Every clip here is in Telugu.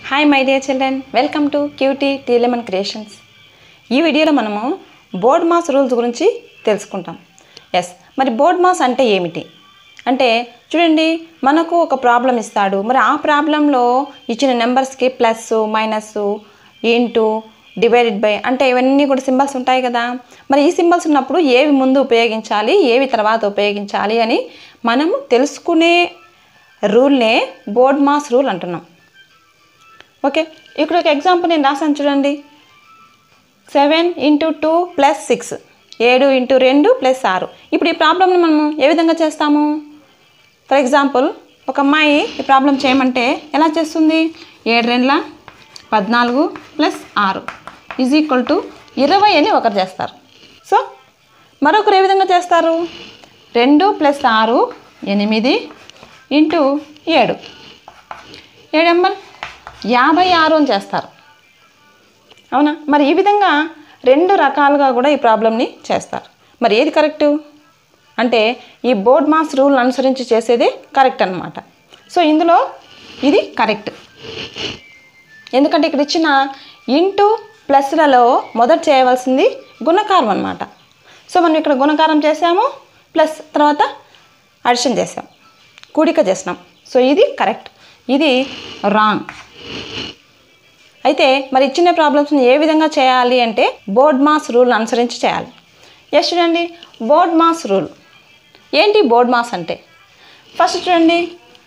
hi my dear children welcome to cutie tea lemon creations ఈ వీడియోలో మనము బోర్డ్ మాస్ రూల్స్ గురించి తెలుసుకుంటాం ఎస్ మరి బోర్డ్ మాస్ అంటే ఏమిటి అంటే చూడండి మనకు ఒక ప్రాబ్లం ఇస్తాడు మరి ఆ ప్రాబ్లంలో ఇచ్చిన నెంబర్స్కి plus minus into divided by అంటే ఇవన్నీ కూడా సింబల్స్ ఉంటాయి కదా మరి ఈ సింబల్స్ ఉన్నప్పుడు ఏవి ముందు ఉపయోగించాలి ఏవి తర్వాత ఉపయోగించాలి అని మనము తెలుసుకునే రూల్నే బోర్డ్ మాస్ రూల్ అంటున్నాం ఓకే ఇక్కడ ఒక ఎగ్జాంపుల్ నేను రాసాను చూడండి seven into two plus six ఏడు ఇంటూ రెండు ప్లస్ ఆరు ఇప్పుడు ఈ ప్రాబ్లమ్ని మనం ఏ విధంగా చేస్తాము ఫర్ ఎగ్జాంపుల్ ఒక అమ్మాయి ఈ ప్రాబ్లం చేయమంటే ఎలా చేస్తుంది ఏడు రెండ్ల పద్నాలుగు ప్లస్ ఆరు ఈజ్ ఈక్వల్ టు ఇరవై అని ఒకరు చేస్తారు సో మరొకరు ఏ విధంగా చేస్తారు రెండు ప్లస్ ఆరు ఎనిమిది ఇంటూ ఏడు ఏడు ఎంబల్ యాభై ఆరు అని చేస్తారు అవునా మరి ఈ విధంగా రెండు రకాలుగా కూడా ఈ ప్రాబ్లమ్ని చేస్తారు మరి ఏది కరెక్టు అంటే ఈ బోర్డ్ మాస్ రూల్ అనుసరించి చేసేదే కరెక్ట్ అన్నమాట సో ఇందులో ఇది కరెక్ట్ ఎందుకంటే ఇక్కడ ఇచ్చిన ఇంటూ ప్లస్లలో మొదట చేయవలసింది గుణకారం అన్నమాట సో మనం ఇక్కడ గుణకారం చేసాము ప్లస్ తర్వాత అడిషన్ చేసాం కూడిక చేసినాం సో ఇది కరెక్ట్ ఇది రాంగ్ అయితే మరి ఇచ్చిన ప్రాబ్లమ్స్ని ఏ విధంగా చేయాలి అంటే బోర్డ్ మాస్ రూల్ అనుసరించి చేయాలి ఎస్ చూడండి బోర్డ్ మాస్ రూల్ ఏంటి బోర్డ్ మాస్ అంటే ఫస్ట్ చూడండి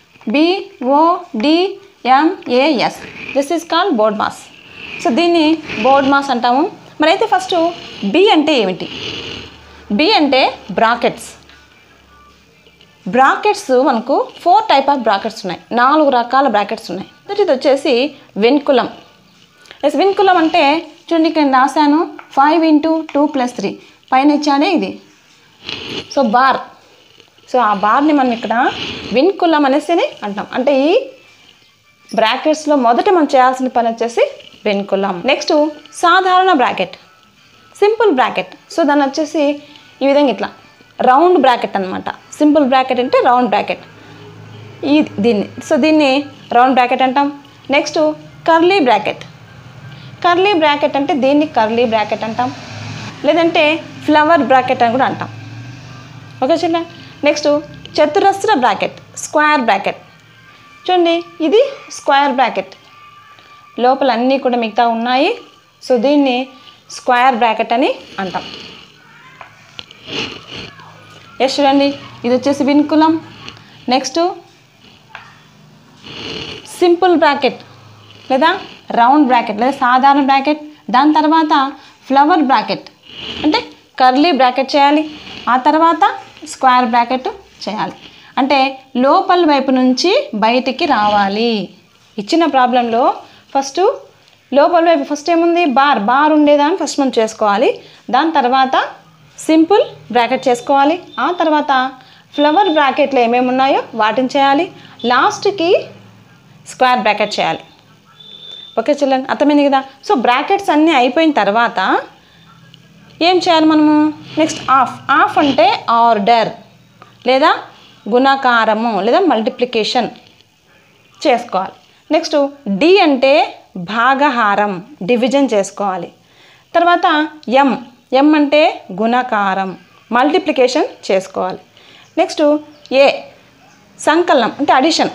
B O D M A S this is called BODMAS so దీన్ని బోర్డ్ మాస్ అంటాము మరి అయితే ఫస్ట్ బి అంటే ఏమిటి బి అంటే బ్రాకెట్స్ బ్రాకెట్స్ మనకు ఫోర్ టైప్ ఆఫ్ బ్రాకెట్స్ ఉన్నాయి నాలుగు రకాల బ్రాకెట్స్ ఉన్నాయి మొదటిది వచ్చేసి వెన్కులం ఎస్ విన్కులం అంటే చూడండి ఇక్కడ నేను రాశాను five into two plus three పైన ఇచ్చానే ఇది సో బార్ సో ఆ బార్ని మనం ఇక్కడ విన్కులం అనేసి అంటాం అంటే ఈ బ్రాకెట్స్లో మొదట మనం చేయాల్సిన పని వచ్చేసి వెన్కులం నెక్స్ట్ సాధారణ బ్రాకెట్ సింపుల్ బ్రాకెట్ సో దాన్ని వచ్చేసి ఈ విధంగా ఇట్లా రౌండ్ బ్రాకెట్ అనమాట సింపుల్ బ్రాకెట్ అంటే రౌండ్ బ్రాకెట్ ఈ దీన్ని సో దీన్ని రౌండ్ బ్రాకెట్ అంటాం next curly bracket curly bracket అంటే దీన్ని కర్లీ బ్రాకెట్ అంటాం లేదంటే ఫ్లవర్ బ్రాకెట్ అని కూడా అంటాం ఓకే చిన్న నెక్స్ట్ చతురస్ర బ్రాకెట్ స్క్వేర్ బ్రాకెట్ చూడండి ఇది స్క్వేర్ బ్రాకెట్ లోపల అన్నీ కూడా మిగతా ఉన్నాయి సో దీన్ని స్క్వేర్ బ్రాకెట్ అని అంటాం ఎస్ చూడండి ఇది వచ్చేసి విన్కులం నెక్స్ట్ సింపుల్ బ్రాకెట్ లేదా రౌండ్ బ్రాకెట్ లేదా సాధారణ బ్రాకెట్ దాని తర్వాత ఫ్లవర్ బ్రాకెట్ అంటే కర్లీ బ్రాకెట్ చేయాలి ఆ తర్వాత స్క్వేర్ బ్రాకెట్ చేయాలి అంటే లోపల వైపు నుంచి బయటికి రావాలి ఇచ్చిన ప్రాబ్లంలో ఫస్ట్ లోపల వైపు ఫస్ట్ ఏముంది బార్ బార్ ఉండేదాన్ని ఫస్ట్ మనం చేసుకోవాలి దాని తర్వాత సింపుల్ బ్రాకెట్ చేసుకోవాలి ఆ తర్వాత ఫ్లవర్ బ్రాకెట్లో ఏమేమి ఉన్నాయో వాటిని చేయాలి లాస్ట్కి స్క్వేర్ బ్రాకెట్ చేయాలి ఓకే చిల్డ్రన్ అర్థమైంది కదా సో బ్రాకెట్స్ అన్నీ అయిపోయిన తర్వాత ఏం చేయాలి మనము నెక్స్ట్ ఆఫ్ ఆఫ్ అంటే ఆర్డర్ లేదా గుణకారము లేదా మల్టిప్లికేషన్ చేసుకోవాలి నెక్స్ట్ డి అంటే భాగహారం డివిజన్ చేసుకోవాలి తర్వాత ఎం ఎం అంటే గుణకారం మల్టిప్లికేషన్ చేసుకోవాలి నెక్స్ట్ ఏ సంకలనం అంటే అడిషన్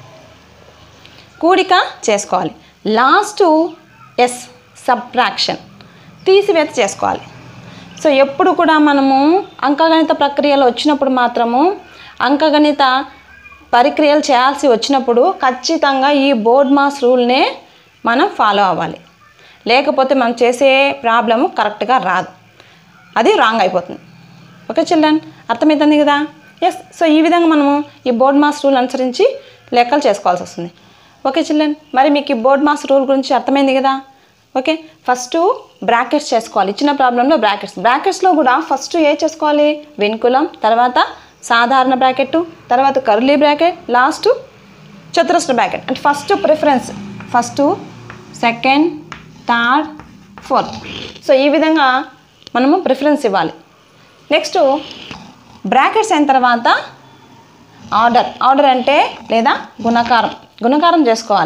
కూడిక చేసుకోవాలి లాస్ట్ ఎస్ సబ్ట్రాక్షన్ తీసివేత చేసుకోవాలి సో ఎప్పుడు కూడా మనము అంకగణిత ప్రక్రియలు వచ్చినప్పుడు మాత్రము అంకగణిత పరిక్రియలు చేయాల్సి వచ్చినప్పుడు ఖచ్చితంగా ఈ బోర్డ్ మాస్ రూల్నే మనం ఫాలో అవ్వాలి లేకపోతే మనం చేసే ప్రాబ్లము కరెక్ట్గా రాదు అది రాంగ్ అయిపోతుంది ఓకే చిల్డ్రన్ అర్థమవుతుంది కదా ఎస్ సో ఈ విధంగా మనము ఈ బోర్డ్ మాస్ రూల్ అనుసరించి లెక్కలు చేసుకోవాల్సి వస్తుంది ఓకే చిల్డ్రన్ మరి మీకు ఈ బోర్డ్ మాస్ రూల్ గురించి అర్థమైంది కదా ఓకే ఫస్ట్ బ్రాకెట్స్ చేసుకోవాలి ఇచ్చిన ప్రాబ్లంలో బ్రాకెట్స్ బ్రాకెట్స్లో కూడా ఫస్ట్ ఏ చేసుకోవాలి వెనుకులం తర్వాత సాధారణ బ్రాకెట్ తర్వాత కర్లీ బ్రాకెట్ లాస్ట్ చతురస్ర బ్రాకెట్ అంటే first preference first second third fourth so ఈ విధంగా మనము ప్రిఫరెన్స్ ఇవ్వాలి నెక్స్ట్ బ్రాకెట్స్ అయిన తర్వాత ఆర్డర్ ఆర్డర్ అంటే లేదా గుణకారం గుణకారం చేసుకోవాలి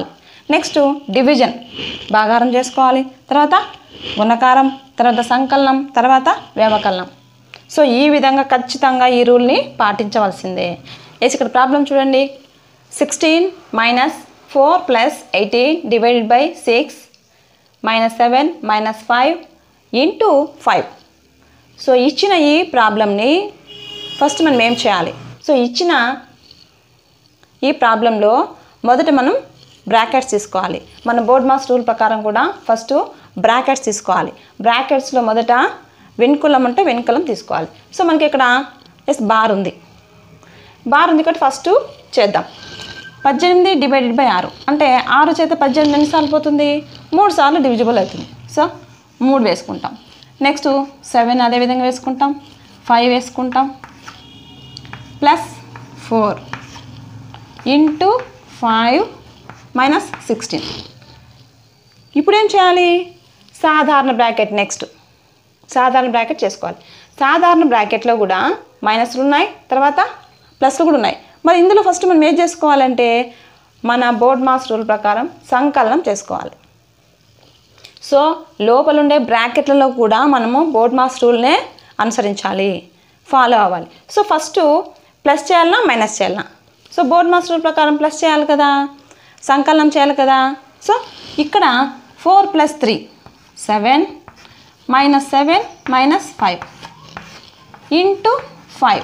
నెక్స్ట్ డివిజన్ భాగారం చేసుకోవాలి తర్వాత గుణకారం తర్వాత సంకలనం తర్వాత వ్యవకలనం సో ఈ విధంగా ఖచ్చితంగా ఈ రూల్ని పాటించవలసిందే ఎస్ ఇక్కడ ప్రాబ్లం చూడండి sixteen minus four plus eighteen divided by six minus seven minus five into five so ఇచ్చిన ఈ ప్రాబ్లమ్ని ఫస్ట్ మనం ఏం చేయాలి సో ఇచ్చిన ఈ ప్రాబ్లంలో మొదట మనం బ్రాకెట్స్ తీసుకోవాలి మన బోర్డ్ మాస్ రూల్ ప్రకారం కూడా ఫస్ట్ బ్రాకెట్స్ తీసుకోవాలి బ్రాకెట్స్లో మొదట వెనుకులం అంటే వెనుకలం తీసుకోవాలి సో మనకి ఇక్కడ ఎస్ బార్ ఉంది బార్ ఉంది కాబట్టి ఫస్ట్ చేద్దాం పద్దెనిమిది డివైడెడ్ బై ఆరు అంటే ఆరు చేత పద్దెనిమిది ఎన్నిసార్లు పోతుంది మూడు సార్లు డివిజిబుల్ అవుతుంది సో మూడు వేసుకుంటాం నెక్స్ట్ సెవెన్ అదే విధంగా వేసుకుంటాం ఫైవ్ వేసుకుంటాం plus four into five minus sixteen ఇప్పుడు ఏం చేయాలి సాధారణ బ్రాకెట్ నెక్స్ట్ సాధారణ బ్రాకెట్ చేసుకోవాలి సాధారణ బ్రాకెట్లో కూడా మైనస్లు ఉన్నాయి తర్వాత ప్లస్లు కూడా ఉన్నాయి మరి ఇందులో ఫస్ట్ మనం ఏం చేసుకోవాలంటే మన బోర్డ్ మాస్ రూల్ ప్రకారం సంకలనం చేసుకోవాలి సో లోపల ఉండే బ్రాకెట్లలో కూడా మనము బోర్డ్ మాస్ రూల్నే అనుసరించాలి ఫాలో అవ్వాలి సో ఫస్ట్ ప్లస్ చేయాలన్నా మైనస్ చేయాలన్నా సో బోర్డ్ మాస్ రూల్ ప్రకారం ప్లస్ చేయాలి కదా సంకలనం చేయాలి కదా సో ఇక్కడ four plus three seven minus seven minus five into five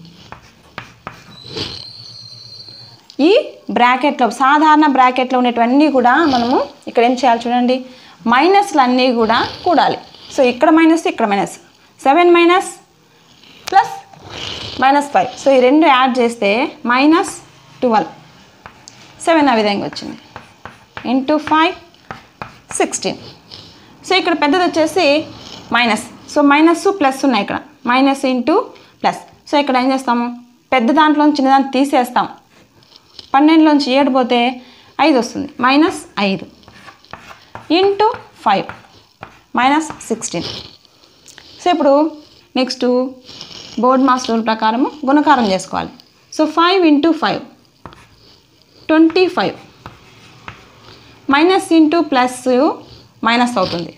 ఈ బ్రాకెట్లో సాధారణ బ్రాకెట్లో ఉండేటివన్నీ కూడా మనము ఇక్కడ ఏం చేయాలి చూడండి మైనస్లు అన్నీ కూడా కూడాలి సో ఇక్కడ మైనస్ ఇక్కడ minus seven minus plus minus five so ఈ రెండు యాడ్ చేస్తే మైనస్ ట్వెల్వ్ సెవెన్ ఆ విధంగా వచ్చింది ఇంటూ ఫైవ్ సిక్స్టీన్ సో ఇక్కడ పెద్దది వచ్చేసి మైనస్ సో మైనస్ ప్లస్ ఉన్నాయి ఇక్కడ మైనస్ ఇంటూ ప్లస్ సో ఇక్కడ ఏం చేస్తాము పెద్ద దాంట్లో చిన్నదాన్ని తీసేస్తాం పన్నెండులోంచి ఏడు పోతే ఐదు వస్తుంది మైనస్ ఐదు into five minus sixteen so ఇప్పుడు నెక్స్ట్ బోర్డ్ మాస్ రూల్ ప్రకారము గుణకారం చేసుకోవాలి so five into five twenty five minus into plus minus అవుతుంది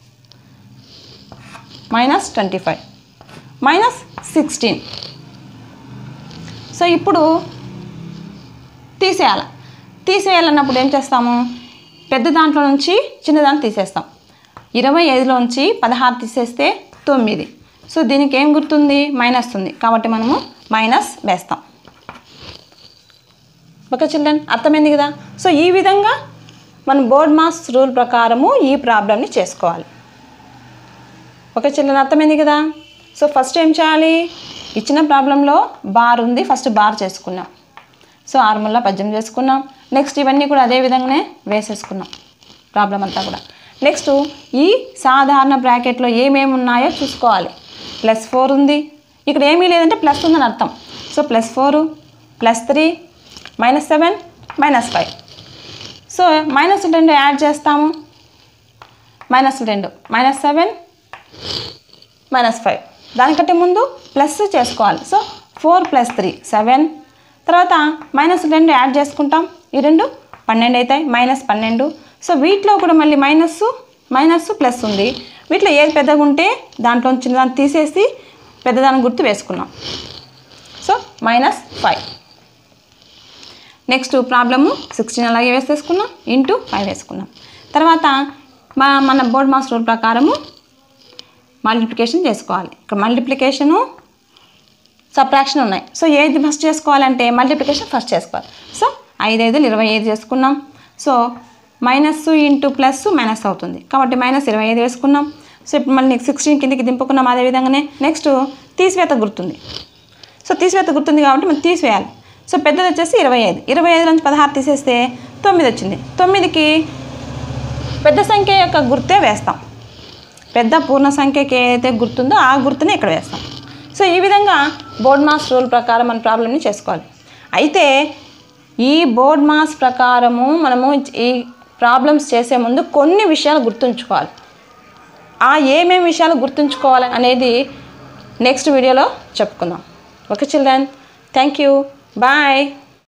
minus twenty five minus sixteen so ఇప్పుడు తీసేయాలి తీసేయాలన్నప్పుడు ఏం చేస్తాము పెద్ద దాంట్లో నుంచి చిన్నదాన్ని తీసేస్తాం ఇరవై ఐదులోంచి పదహారు తీసేస్తే తొమ్మిది సో దీనికి ఏం గుర్తుంది మైనస్ ఉంది కాబట్టి మనము మైనస్ వేస్తాం ఓకే చిల్డ్రన్ అర్థమైంది కదా సో ఈ విధంగా మనం బోర్డ్ మాస్ రూల్ ప్రకారము ఈ ప్రాబ్లమ్ని చేసుకోవాలి ఓకే చిల్డ్రన్ అర్థమైంది కదా సో ఫస్ట్ ఏం చేయాలి ఇచ్చిన ప్రాబ్లంలో బార్ ఉంది ఫస్ట్ బార్ చేసుకున్నాం సో ఆరుముల్లా పద్యం చేసుకున్నాం నెక్స్ట్ ఇవన్నీ కూడా అదే విధంగానే వేసేసుకున్నాం ప్రాబ్లం అంతా కూడా నెక్స్ట్ ఈ సాధారణ బ్రాకెట్లో ఏమేమి ఉన్నాయో చూసుకోవాలి ప్లస్ ఫోర్ ఉంది ఇక్కడ ఏమీ లేదంటే ప్లస్ ఉందని అర్థం so plus four plus three minus seven minus five so minus రెండు యాడ్ చేస్తాము మైనస్ రెండు మైనస్ సెవెన్ మైనస్ ఫైవ్ దానికంటే ముందు ప్లస్ చేసుకోవాలి so four plus three seven తర్వాత మైనస్ రెండు యాడ్ చేసుకుంటాం ఈ రెండు పన్నెండు అవుతాయి మైనస్ పన్నెండు సో వీటిలో కూడా మళ్ళీ మైనస్ మైనస్ ప్లస్ ఉంది వీటిలో ఏది పెద్దగా ఉంటే దాంట్లో చిన్నదాన్ని తీసేసి పెద్దదాని గుర్తు వేసుకున్నాం so minus five next problem sixteen అలాగే వేసేసుకున్నాం ఇంటూ ఫైవ్ వేసుకున్నాం తర్వాత మా మన బోర్డ్ మాస్ రూల్ ప్రకారము మల్టిప్లికేషన్ చేసుకోవాలి ఇక్కడ మల్టిప్లికేషను సప్రాక్షన్ ఉన్నాయి సో ఏది ఫస్ట్ చేసుకోవాలంటే మల్టిప్లికేషన్ ఫస్ట్ చేసుకోవాలి సో ఐదు ఐదులు ఇరవై ఐదు చేసుకున్నాం so minus into plus minus అవుతుంది కాబట్టి మైనస్ ఇరవై ఐదు వేసుకున్నాం సో ఇప్పుడు మళ్ళీ సిక్స్టీన్ కిందకి దింపుకున్నాం అదే విధంగానే నెక్స్ట్ తీసివేత గుర్తుంది సో తీసివేత గుర్తుంది కాబట్టి మనం తీసివేయాలి సో పెద్దది వచ్చేసి ఇరవై ఐదు ఇరవై ఐదు నుంచి పదహారు తీసేస్తే తొమ్మిది వచ్చింది తొమ్మిదికి పెద్ద సంఖ్య యొక్క గుర్తే వేస్తాం పెద్ద పూర్ణ సంఖ్యకి ఏదైతే గుర్తుందో ఆ గుర్తుని ఇక్కడ వేస్తాం సో ఈ విధంగా బోర్డ్ మాస్ రూల్ ప్రకారం మన ప్రాబ్లమ్ని చేసుకోవాలి అయితే ఈ బోర్డ్ మాస్ ప్రకారము మనము ఈ ప్రాబ్లమ్స్ చేసే ముందు కొన్ని విషయాలు గుర్తుంచుకోవాలి ఆ ఏమేమి విషయాలు గుర్తుంచుకోవాలి అనేది నెక్స్ట్ వీడియోలో చెప్పుకుందాం okay children thank you bye